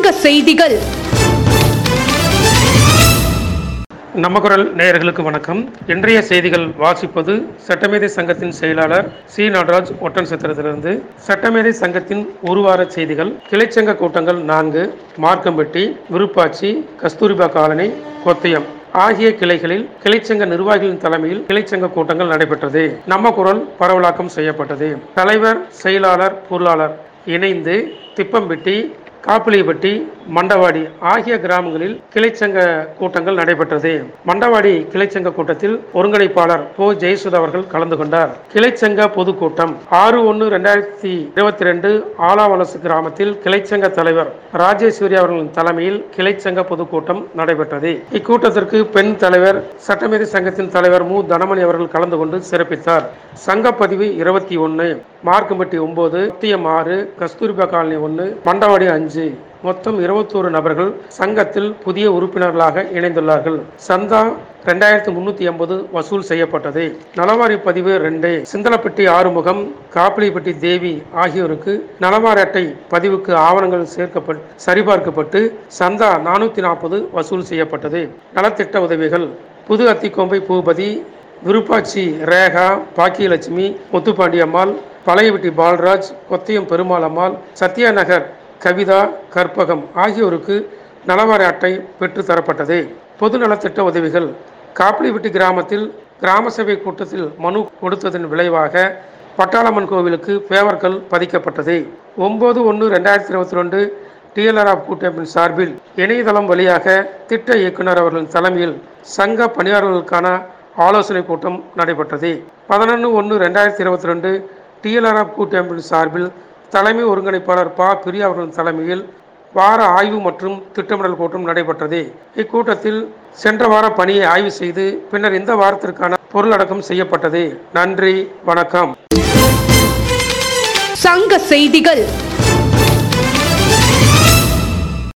சங்க செய்திகள் நம்ம குரல் நேயர்களுக்கு வணக்கம் இன்றைய செய்திகள் வாசிப்பது சட்டமேதை சங்கத்தின் செயலாளர் சி நடராஜ் ஒட்டன் சித்திரத்திலிருந்து சட்டமேதை சங்கத்தின் ஒரு வார செய்திகள் கிளைச்சங்க கூட்டங்கள் நான்கு மார்க்கம்பட்டி விருப்பாச்சி கஸ்தூரிபா காலனி கொத்தியம் ஆகிய கிளைகளில் கிளைச்சங்க நிர்வாகிகளின் தலைமையில் கிளைச்சங்க கூட்டங்கள் நடைபெற்றது நம்ம குரல் பரவலாக்கம் செய்யப்பட்டது தலைவர் செயலாளர் பொருளாளர் இணைந்து திப்பம்பட்டி காப்பிலிப்பட்டி மண்டவாடி ஆகிய கிராமங்களில் கிளைச்சங்க கூட்டங்கள் நடைபெற்றது மண்டவாடி கிளைச்சங்க கூட்டத்தில் ஒருங்கிணைப்பாளர் போ ஜெயசுதா அவர்கள் கலந்து கொண்டார் கிளைச்சங்க பொதுக்கூட்டம் ஆறு ஒன்று ரெண்டாயிரத்தி இருபத்தி ரெண்டு ஆலாவலசு கிராமத்தில் கிளைச்சங்க தலைவர் ராஜேஸ்வரி அவர்களின் தலைமையில் கிளைச்சங்க பொதுக்கூட்டம் நடைபெற்றது இக்கூட்டத்திற்கு பெண் தலைவர் சட்டமேதை சங்கத்தின் தலைவர் மு தனமணி அவர்கள் கலந்து கொண்டு சிறப்பித்தார் சங்கப்பதிவு இருபத்தி ஒன்று மார்க்கம்பட்டி ஒன்பது சத்தியம் ஆறு கஸ்தூரிபா காலனி ஒன்று மண்டவாடி அஞ்சு மொத்தம் இருபத்தோரு நபர்கள் சங்கத்தில் புதிய உறுப்பினர்களாக இணைந்துள்ளார்கள் சந்தா ரெண்டாயிரத்தி முன்னூத்தி எண்பது வசூல் செய்யப்பட்டது நலவாரி பதிவு ரெண்டு சிந்தலப்பட்டி ஆறுமுகம் காப்பிலிப்பட்டி தேவி ஆகியோருக்கு நலவாரி அட்டை பதிவுக்கு ஆவணங்கள் சேர்க்கப்பட்டு சரிபார்க்கப்பட்டு சந்தா நானூத்தி நாற்பது வசூல் செய்யப்பட்டது நலத்திட்ட உதவிகள் புது அத்திக்கொம்பை பூபதி விருப்பாச்சி ரேகா பாக்கியலட்சுமி முத்துப்பாண்டி அம்மாள் பழையவட்டி பால்ராஜ் கொத்தியம் பெருமாள் அம்மாள் சத்யா நகர் கவிதா கற்பகம் ஆகியோருக்கு நலவார அட்டை பெற்று தரப்பட்டது பொது நலத்திட்ட உதவிகள் காப்பிலிப்பட்டி கிராமத்தில் கிராம சபை கூட்டத்தில் மனு கொடுத்ததன் விளைவாக பட்டாளம்மன் கோவிலுக்கு பேவர்கள் பதிக்கப்பட்டது ஒன்பது ஒன்று ரெண்டாயிரத்தி இருபத்தி ரெண்டு டிஎல்ஆர்ஆப் கூட்டமைப்பின் சார்பில் இணையதளம் வழியாக திட்ட இயக்குனர் அவர்களின் தலைமையில் சங்க பணியாளர்களுக்கான ஆலோசனை கூட்டம் நடைபெற்றது பதினொன்று ஒன்று ரெண்டாயிரத்தி இருபத்தி ரெண்டு டிஎல்ஆர்எஃப் கூட்டமைப்பின் சார்பில் தலைமை ஒருங்கிணைப்பாளர் ப பிரியா அவர்களின் தலைமையில் வார ஆய்வு மற்றும் திட்டமிடல் கூட்டம் நடைபெற்றது இக்கூட்டத்தில் சென்ற வார பணியை ஆய்வு செய்து பின்னர் இந்த வாரத்திற்கான பொருளடக்கம் செய்யப்பட்டது நன்றி வணக்கம் சங்க செய்திகள்